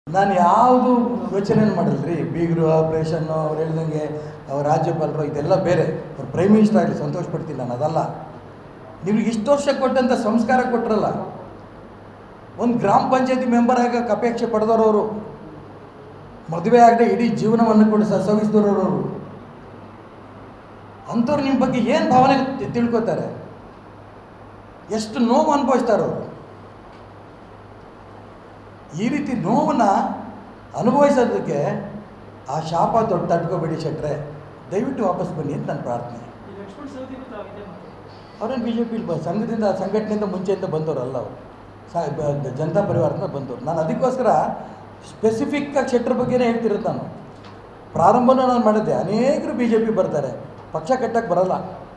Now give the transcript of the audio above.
ನಾನು ಯಾವುದು ಯೋಚನೆ ಮಾಡಿಲ್ರಿ ಬೀಗರು ಆಪ್ರೇಷನ್ನು ಅವ್ರು ಹೇಳ್ದಂಗೆ ಅವ್ರ ರಾಜ್ಯಪಾಲರು ಇದೆಲ್ಲ ಬೇರೆ ಅವ್ರು ಪ್ರೈಮ್ ಮಿನಿಸ್ಟರ್ ಆಗಲಿ ಸಂತೋಷ ಪಡ್ತೀನಿ ನಾನು ಅದಲ್ಲ ನಿಮ್ಗೆ ಇಷ್ಟು ವರ್ಷ ಕೊಟ್ಟಂಥ ಸಂಸ್ಕಾರ ಕೊಟ್ರಲ್ಲ ಒಂದು ಗ್ರಾಮ ಪಂಚಾಯತಿ ಮೆಂಬರ್ ಆಗಕ್ಕೆ ಅಪೇಕ್ಷೆ ಪಡೆದವರು ಅವರು ಮದುವೆ ಆಗದೆ ಇಡೀ ಜೀವನವನ್ನು ಕೂಡ ಸವಿಸಿದವರು ಅವರು ಅಂಥವ್ರು ನಿಮ್ಮ ಬಗ್ಗೆ ಏನು ಭಾವನೆ ತಿ- ತಿಳ್ಕೊತಾರೆ ಎಷ್ಟು ನೋವು ಅನುಭವಿಸ್ತಾರೆ ಅವರು ಈ ರೀತಿ ನೋವನ್ನ ಅನುಭವಿಸೋದಕ್ಕೆ ಆ ಶಾಪ ದೊಡ್ಡ ತಡ್ಕೋಬೇಡಿ ಶೆಟ್ರೆ ದಯವಿಟ್ಟು ವಾಪಸ್ ಬನ್ನಿ ಅಂತ ನನ್ನ ಪ್ರಾರ್ಥನೆ ಈ ಲಕ್ಷ್ಮಣ್ ಸವದಿಗೂ ತಾವು ಇದೇ ಮಾತು ಅವ್ರೇನು ಬಿ ಜೆ ಪಿಲಿ ಬ ಸಂಘದಿಂದ ಸಂಘಟನೆಯಿಂದ ಮುಂಚೆಯಿಂದ ಬಂದವರಲ್ಲ ಅವರು ಸಾ ಬ- ಜನತಾ ಪರಿವಾರದಿಂದ ಬಂದವರು ನಾನು ಅದಕ್ಕೋಸ್ಕರ ಸ್ಪೆಸಿಫಿಕ್ಕಾಗಿ ಶೆಟ್ರ್ ಬಗ್ಗೆನೇ ಹೇಳ್ತಿರೋದು ನಾನು ಪ್ರಾರಂಭನೂ ನಾನು ಮಾಡಿದ್ದೆ ಅನೇಕರು ಬಿ ಜೆ ಪಿ ಬರ್ತಾರೆ ಪಕ್ಷ ಕಟ್ಟಕ್ಕೆ ಬರಲ್ಲ